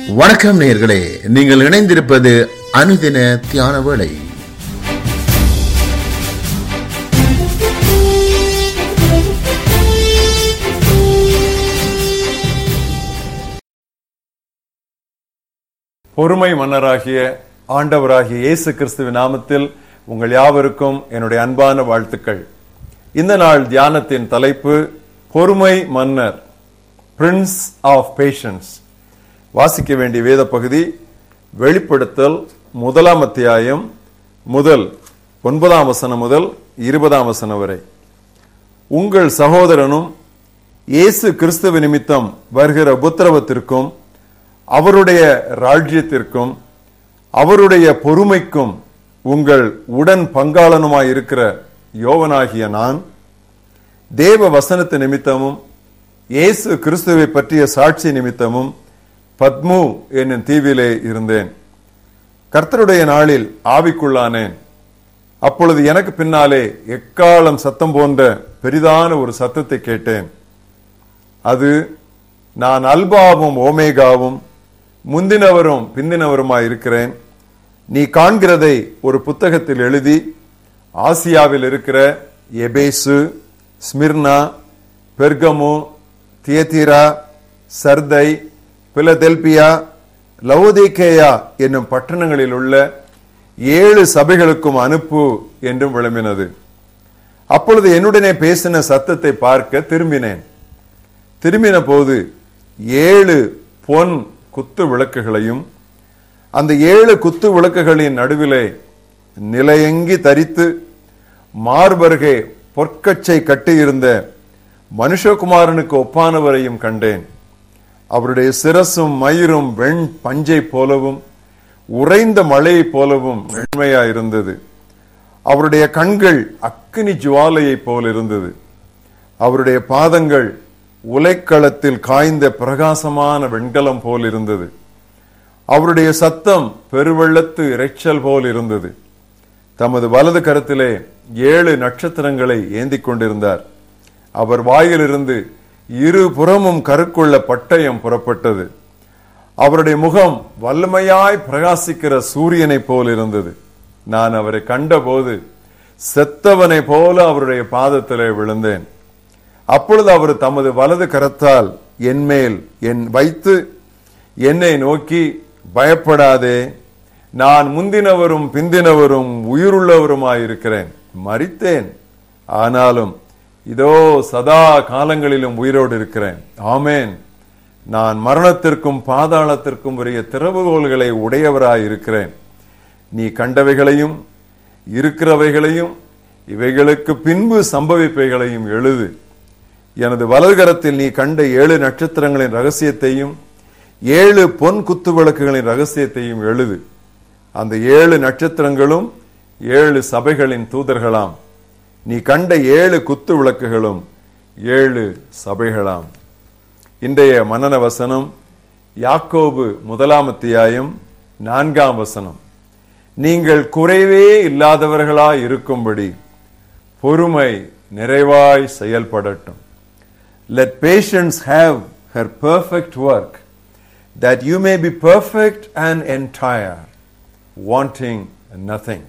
வணக்கம் நேயர்களே நீங்கள் இணைந்திருப்பது அனுதின தியான வேளை பொறுமை மன்னராகிய ஆண்டவராகிய இயேசு கிறிஸ்துவின் நாமத்தில் உங்கள் யாவருக்கும் என்னுடைய அன்பான வாழ்த்துக்கள் இந்த நாள் தியானத்தின் தலைப்பு பொறுமை மன்னர் பிரின்ஸ் ஆஃப் பேஷன்ஸ் வாசிக்க வேண்டிய வேத பகுதி வெளிப்படுத்தல் முதலாம் அத்தியாயம் முதல் ஒன்பதாம் வசனம் முதல் இருபதாம் வசனம் வரை உங்கள் சகோதரனும் இயேசு கிறிஸ்துவ நிமித்தம் வருகிற உபத்திரவத்திற்கும் அவருடைய ராஜ்யத்திற்கும் அவருடைய பொறுமைக்கும் உங்கள் உடன் பங்காளனுமாய் இருக்கிற யோவனாகிய நான் தேவ வசனத்து நிமித்தமும் இயேசு கிறிஸ்துவை பற்றிய சாட்சி நிமித்தமும் பத்மு என்னும் தீவிலே இருந்தேன் கர்த்தருடைய நாளில் ஆவிக்குள்ளானேன் அப்பொழுது எனக்கு பின்னாலே எக்காலம் சத்தம் போன்ற பெரிதான ஒரு சத்தத்தை கேட்டேன் அது நான் அல்பாவும் ஓமேகாவும் முந்தினவரும் பிந்தினவருமாய் இருக்கிறேன் நீ காண்கிறதை ஒரு புத்தகத்தில் எழுதி ஆசியாவில் இருக்கிற எபேசு ஸ்மிர்னா பெர்கமு தியத்திரா சர்தை பிலதெல்பியா லவோதேக்கேயா என்னும் பட்டணங்களில் உள்ள ஏழு சபைகளுக்கும் அனுப்பு என்றும் விளம்பினது அப்பொழுது என்னுடனே பேசின சத்தத்தை பார்க்க திரும்பினேன் திரும்பின போது ஏழு பொன் குத்து விளக்குகளையும் அந்த ஏழு குத்து விளக்குகளின் நடுவிலே நிலையங்கி தரித்து மார்பருகே பொற்கச்சை கட்டியிருந்த மனுஷகுமாரனுக்கு ஒப்பானவரையும் கண்டேன் அவருடைய சிரசும் மயிரும் வெண் பஞ்சை போலவும் உறைந்த மழையைப் போலவும் வெண்மையாயிருந்தது அவருடைய கண்கள் அக்கினி ஜுவாலையைப் போல் இருந்தது அவருடைய பாதங்கள் உலைக்களத்தில் காய்ந்த பிரகாசமான வெண்கலம் போல் இருந்தது அவருடைய சத்தம் பெருவெள்ளத்து இறைச்சல் போல் இருந்தது தமது வலது கரத்திலே ஏழு நட்சத்திரங்களை ஏந்திக் கொண்டிருந்தார் அவர் வாயிலிருந்து இரு புறமும் கருக்குள்ள பட்டயம் புறப்பட்டது அவருடைய முகம் வல்லமையாய் பிரகாசிக்கிற சூரியனைப் போல் இருந்தது நான் அவரை கண்டபோது செத்தவனை போல அவருடைய பாதத்திலே விழுந்தேன் அப்பொழுது அவர் தமது வலது கரத்தால் என் மேல் என் வைத்து என்னை நோக்கி பயப்படாதே நான் முந்தினவரும் பிந்தினவரும் உயிருள்ளவருமாயிருக்கிறேன் மறித்தேன் ஆனாலும் இதோ சதா காலங்களிலும் உயிரோடு இருக்கிறேன் ஆமேன் நான் மரணத்திற்கும் பாதாளத்திற்கும் உரிய திறவுகோள்களை உடையவராய் இருக்கிறேன் நீ கண்டவைகளையும் இருக்கிறவைகளையும் இவைகளுக்கு பின்பு சம்பவிப்பைகளையும் எழுது எனது வலதுகரத்தில் நீ கண்ட ஏழு நட்சத்திரங்களின் ரகசியத்தையும் ஏழு பொன் குத்து விளக்குகளின் ரகசியத்தையும் எழுது அந்த ஏழு நட்சத்திரங்களும் ஏழு சபைகளின் தூதர்களாம் நீ கண்ட ஏழு குத்து விளக்குகளும் ஏழு சபைகளாம் இன்றைய மனன வசனம் யாக்கோபு முதலாம் அத்தியாயம் நான்காம் வசனம் நீங்கள் குறைவே இல்லாதவர்களாய் இருக்கும்படி பொறுமை நிறைவாய் செயல்படட்டும் Let patience have her perfect work, that you may be perfect and entire, wanting nothing.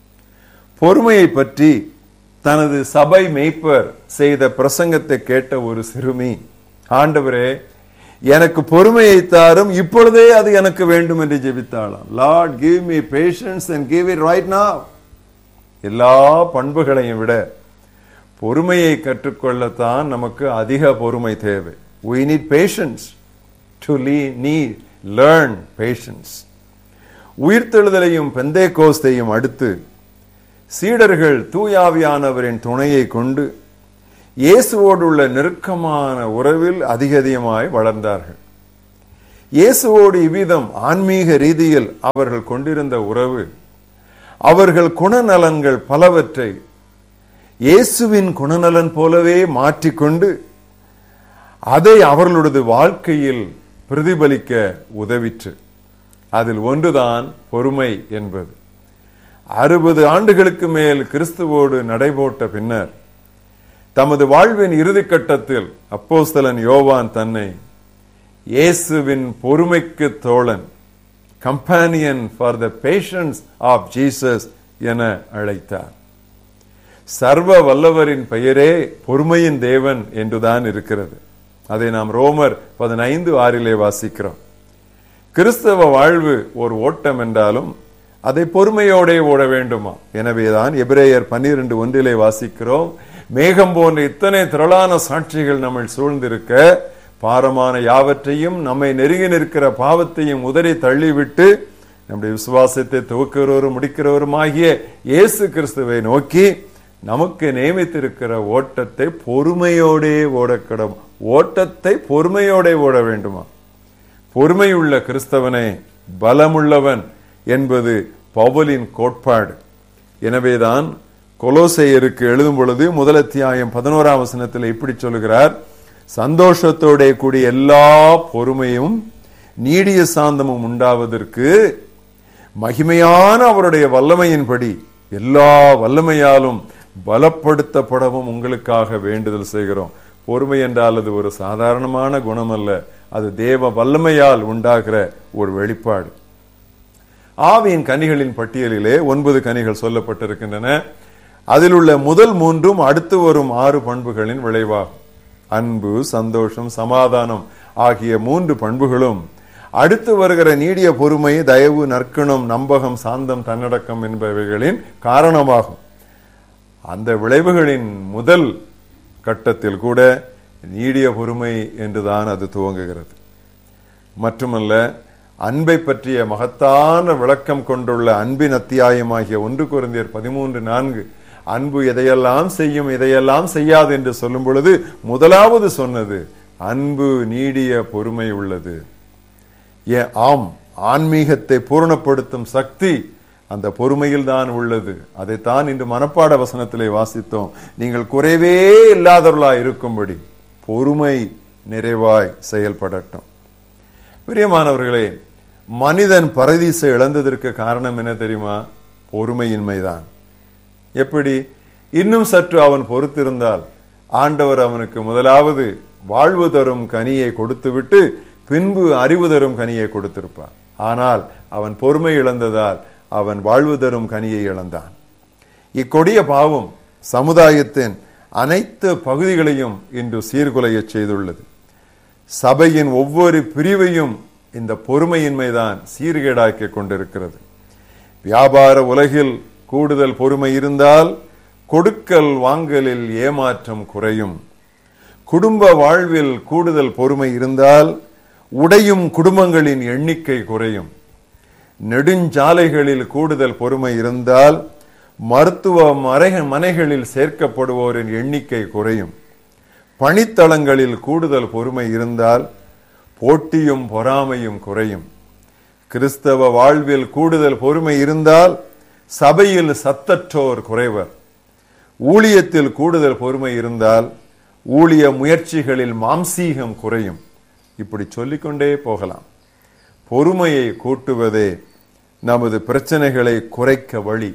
பொறுமையை பற்றி தனது சபை மெய்ப்பர் செய்த பிரசங்கத்தை கேட்ட ஒரு சிறுமி ஆண்டவரே எனக்கு பொறுமையை தாரும் இப்பொழுதே அது எனக்கு வேண்டும் என்று ஜெபித்தாளாம் lord give me patience and give it right now எல்லா பண்புகளையும் விட பொறுமையை கற்றுக்கொள்ளத்தான் நமக்கு அதிக பொறுமை தேவை we need patience to need learn patience உயிர்த்தெழுதலையும் பெந்தே கோஸ்தையும் அடுத்து சீடர்கள் தூயாவியானவரின் துணையை கொண்டு இயேசுவோடு உள்ள நெருக்கமான உறவில் அதிக அதிகமாய் வளர்ந்தார்கள் இயேசுவோடு இவ்விதம் ஆன்மீக ரீதியில் அவர்கள் கொண்டிருந்த உறவு அவர்கள் குணநலன்கள் பலவற்றை இயேசுவின் குணநலன் போலவே மாற்றிக்கொண்டு அதை அவர்களது வாழ்க்கையில் பிரதிபலிக்க உதவிற்று அதில் ஒன்றுதான் பொறுமை என்பது அறுபது ஆண்டுகளுக்கு மேல் கிறிஸ்துவோடு நடைபோட்ட பின்னர் தமது வாழ்வின் இறுதிக்கட்டத்தில் அப்போஸ்தலன் யோவான் தன்னை இயேசுவின் பொறுமைக்கு தோழன் companion for the patience of Jesus என அழைத்தார் சர்வ வல்லவரின் பெயரே பொறுமையின் தேவன் என்றுதான் இருக்கிறது அதை நாம் ரோமர் பதினைந்து ஆறிலே வாசிக்கிறோம் கிறிஸ்தவ வாழ்வு ஒரு ஓட்டம் என்றாலும் அதை பொறுமையோடே ஓட வேண்டுமா எனவேதான் எபிரேயர் பன்னிரண்டு ஒன்றிலே வாசிக்கிறோம் மேகம் போன்ற இத்தனை திரளான சாட்சிகள் நம்மை சூழ்ந்திருக்க பாரமான யாவற்றையும் நம்மை நெருங்கி நிற்கிற பாவத்தையும் உதறி தள்ளிவிட்டு நம்முடைய விசுவாசத்தை துவக்கிறவரும் முடிக்கிறவரும் ஆகிய இயேசு கிறிஸ்துவை நோக்கி நமக்கு நியமித்திருக்கிற ஓட்டத்தை பொறுமையோடே ஓடக்கடும் ஓட்டத்தை பொறுமையோடே ஓட வேண்டுமா பொறுமையுள்ள கிறிஸ்தவனே பலமுள்ளவன் என்பது பவுலின் கோட்பாடு எனவேதான் கொலோசையருக்கு எழுதும் பொழுது முதல் அத்தியாயம் பதினோராம் வசனத்தில் இப்படி சொல்லுகிறார் சந்தோஷத்தோட கூடிய எல்லா பொறுமையும் நீடிய சாந்தமும் உண்டாவதற்கு மகிமையான அவருடைய வல்லமையின்படி எல்லா வல்லமையாலும் பலப்படுத்தப்படவும் உங்களுக்காக வேண்டுதல் செய்கிறோம் பொறுமை என்றால் அது ஒரு சாதாரணமான குணம் அல்ல அது தேவ வல்லமையால் உண்டாகிற ஒரு வெளிப்பாடு ஆவியின் கனிகளின் பட்டியலிலே ஒன்பது கனிகள் சொல்லப்பட்டிருக்கின்றன அதில் உள்ள முதல் மூன்றும் அடுத்து வரும் ஆறு பண்புகளின் விளைவாகும் அன்பு சந்தோஷம் சமாதானம் ஆகிய மூன்று பண்புகளும் அடுத்து வருகிற நீடிய பொறுமை தயவு நற்குணம் நம்பகம் சாந்தம் தன்னடக்கம் என்பவைகளின் காரணமாகும் அந்த விளைவுகளின் முதல் கட்டத்தில் கூட நீடிய பொறுமை என்றுதான் அது துவங்குகிறது மட்டுமல்ல அன்பை பற்றிய மகத்தான விளக்கம் கொண்டுள்ள அன்பின் அத்தியாயமாகிய ஒன்று குறைந்தியர் பதிமூன்று நான்கு அன்பு எதையெல்லாம் செய்யும் இதையெல்லாம் செய்யாது என்று சொல்லும் பொழுது முதலாவது சொன்னது அன்பு நீடிய பொறுமை உள்ளது ஏ ஆம் ஆன்மீகத்தை பூரணப்படுத்தும் சக்தி அந்த பொறுமையில் தான் உள்ளது அதைத்தான் இன்று மனப்பாட வசனத்திலே வாசித்தோம் நீங்கள் குறைவே இல்லாதவர்களா இருக்கும்படி பொறுமை நிறைவாய் செயல்படட்டும் பிரியமானவர்களே மனிதன் பரதீசை இழந்ததற்கு காரணம் என்ன தெரியுமா பொறுமையின்மைதான் எப்படி இன்னும் சற்று அவன் பொறுத்திருந்தால் ஆண்டவர் அவனுக்கு முதலாவது வாழ்வு தரும் கனியை கொடுத்துவிட்டு பின்பு அறிவு தரும் கனியை கொடுத்திருப்பான் ஆனால் அவன் பொறுமை இழந்ததால் அவன் வாழ்வு தரும் கனியை இழந்தான் இக்கொடிய பாவம் சமுதாயத்தின் அனைத்து பகுதிகளையும் இன்று சீர்குலைய செய்துள்ளது சபையின் ஒவ்வொரு பிரிவையும் இந்த பொறுமையின்மைதான் சீர்கேடாக்கி கொண்டிருக்கிறது வியாபார உலகில் கூடுதல் பொறுமை இருந்தால் கொடுக்கல் வாங்கலில் ஏமாற்றம் குறையும் குடும்ப வாழ்வில் கூடுதல் பொறுமை இருந்தால் உடையும் குடும்பங்களின் எண்ணிக்கை குறையும் நெடுஞ்சாலைகளில் கூடுதல் பொறுமை இருந்தால் மருத்துவ மறை மனைகளில் சேர்க்கப்படுவோரின் எண்ணிக்கை குறையும் பணித்தளங்களில் கூடுதல் பொறுமை இருந்தால் போட்டியும் பொறாமையும் குறையும் கிறிஸ்தவ வாழ்வில் கூடுதல் பொறுமை இருந்தால் சபையில் சத்தற்றோர் குறைவர் ஊழியத்தில் கூடுதல் பொறுமை இருந்தால் ஊழிய முயற்சிகளில் மாம்சீகம் குறையும் இப்படி சொல்லிக்கொண்டே போகலாம் பொறுமையை கூட்டுவதே நமது பிரச்சனைகளை குறைக்க வழி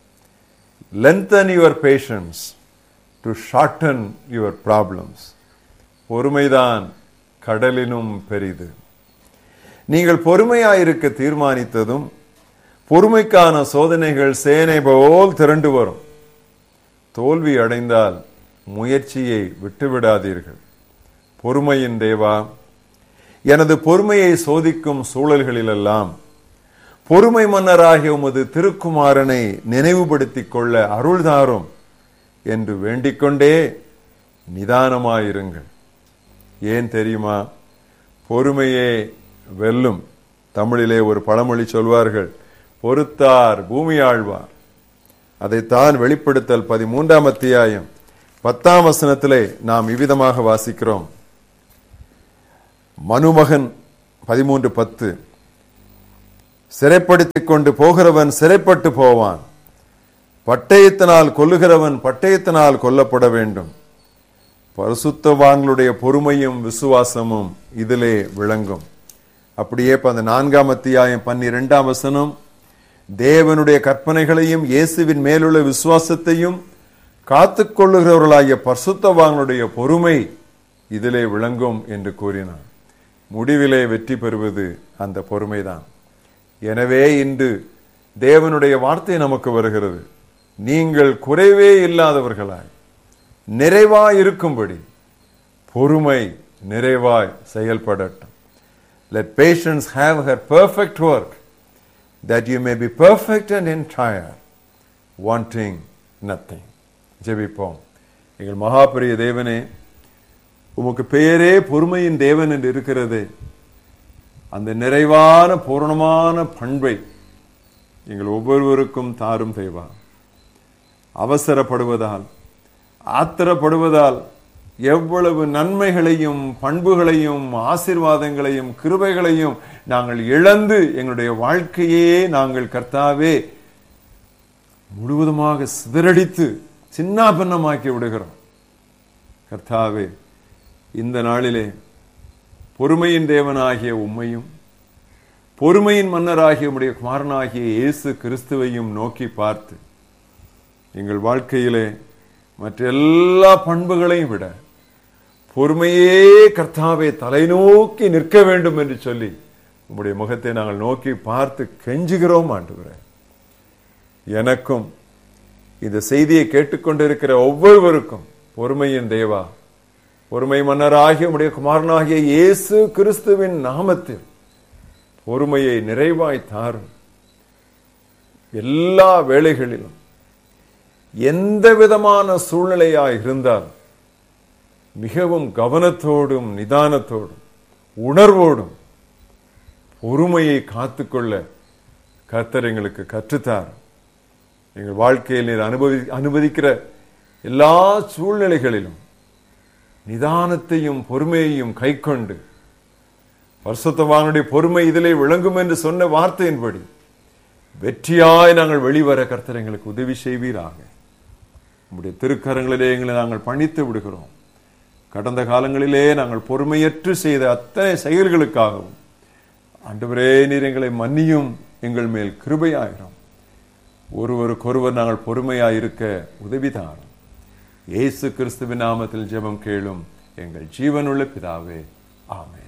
lengthen your patience to shorten your problems பொறுமைதான் கடலினும் பெரிது நீங்கள் பொறுமையாயிருக்க தீர்மானித்ததும் பொறுமைக்கான சோதனைகள் சேனை போல் திரண்டு வரும் தோல்வி அடைந்தால் முயற்சியை விட்டுவிடாதீர்கள் பொறுமையின் தேவா எனது பொறுமையை சோதிக்கும் சூழல்களிலெல்லாம் பொறுமை மன்னராகிய உமது திருக்குமாரனை நினைவுபடுத்திக் கொள்ள அருள்தாரும் என்று வேண்டிக்கொண்டே நிதானமாயிருங்கள் ஏன் தெரியுமா பொறுமையே வெல்லும் தமிழிலே ஒரு பழமொழி சொல்வார்கள் பொறுத்தார் பூமி ஆழ்வார் அதைத்தான் வெளிப்படுத்தல் பதிமூன்றாம் அத்தியாயம் பத்தாம் வசனத்திலே நாம் இவ்விதமாக வாசிக்கிறோம் மனுமகன் பதிமூன்று பத்து சிறைப்படுத்திக் கொண்டு போகிறவன் சிறைப்பட்டு போவான் பட்டயத்தினால் கொல்லுகிறவன் பட்டயத்தினால் கொல்லப்பட வேண்டும் பரிசுத்தவான்களுடைய பொறுமையும் விசுவாசமும் இதிலே விளங்கும் அப்படியே அந்த நான்காம் அத்தியாயம் பன்னிரெண்டாம் வசனம் தேவனுடைய கற்பனைகளையும் இயேசுவின் மேலுள்ள விசுவாசத்தையும் காத்துக்கொள்ளுகிறவர்களாகிய பரிசுத்தவான்களுடைய பொறுமை இதிலே விளங்கும் என்று கூறினார் முடிவிலே வெற்றி பெறுவது அந்த பொறுமைதான் எனவே இன்று தேவனுடைய வார்த்தை நமக்கு வருகிறது நீங்கள் குறைவே இல்லாதவர்களாய் நிறைவாய் இருக்கும்படி பொறுமை நிறைவாய் செயல்படட்டும் let patience have her perfect work that you may be perfect and entire wanting nothing ஜெபிப்போம் எங்கள் மகாபெரிய தேவனே உமக்கு பெயரே பொறுமையின் தேவன் என்று இருக்கிறது அந்த நிறைவான பூரணமான பண்பை எங்கள் ஒவ்வொருவருக்கும் தாரும் தேவா அவசரப்படுவதால் ஆத்திரப்படுவதால் எவ்வளவு நன்மைகளையும் பண்புகளையும் ஆசீர்வாதங்களையும் கிருபைகளையும் நாங்கள் இழந்து எங்களுடைய வாழ்க்கையே நாங்கள் கர்த்தாவே முழுவதுமாக சிதறடித்து சின்னாபின்னமாக்கி விடுகிறோம் கர்த்தாவே இந்த நாளிலே பொறுமையின் தேவனாகிய உம்மையும் பொறுமையின் மன்னராகிய உம்முடைய குமாரனாகிய இயேசு கிறிஸ்துவையும் நோக்கி பார்த்து எங்கள் வாழ்க்கையிலே மற்ற எல்லா பண்புகளையும் விட பொறுமையே கர்த்தாவை தலைநோக்கி நிற்க வேண்டும் என்று சொல்லி உம்முடைய முகத்தை நாங்கள் நோக்கி பார்த்து கெஞ்சுகிறோம் ஆண்டுகிறே எனக்கும் இந்த செய்தியை கேட்டுக்கொண்டிருக்கிற ஒவ்வொருவருக்கும் பொறுமையின் தேவா பொறுமை மன்னராகிய உடைய குமாரனாகிய இயேசு கிறிஸ்துவின் நாமத்தில் பொறுமையை நிறைவாய் தாரும் எல்லா வேளைகளிலும் எந்த விதமான சூழ்நிலையாய் இருந்தால் மிகவும் கவனத்தோடும் நிதானத்தோடும் உணர்வோடும் பொறுமையை காத்துக்கொள்ள கர்த்தர் எங்களுக்கு கற்றுத்தார் எங்கள் வாழ்க்கையில் நீர் அனுபவி அனுமதிக்கிற எல்லா சூழ்நிலைகளிலும் நிதானத்தையும் பொறுமையையும் கைக்கொண்டு பரிசுத்தவானுடைய பொறுமை இதிலே விளங்கும் என்று சொன்ன வார்த்தையின்படி வெற்றியாய் நாங்கள் வெளிவர கர்த்தர் எங்களுக்கு உதவி செய்வீராக உங்களுடைய திருக்கரங்களிலே எங்களை நாங்கள் பணித்து விடுகிறோம் கடந்த காலங்களிலே நாங்கள் பொறுமையற்று செய்த அத்தனை செயல்களுக்காகவும் ஆண்டவரே நீர் எங்களை மன்னியும் எங்கள் மேல் கிருபையாயிரும் ஒருவருக்கொருவர் நாங்கள் பொறுமையாய் இருக்க உதவி தாரும் இயேசு கிறிஸ்துவின் நாமத்தில் ஜெபம் கேளும் எங்கள் ஜீவனுள்ள பிதாவே ஆமென்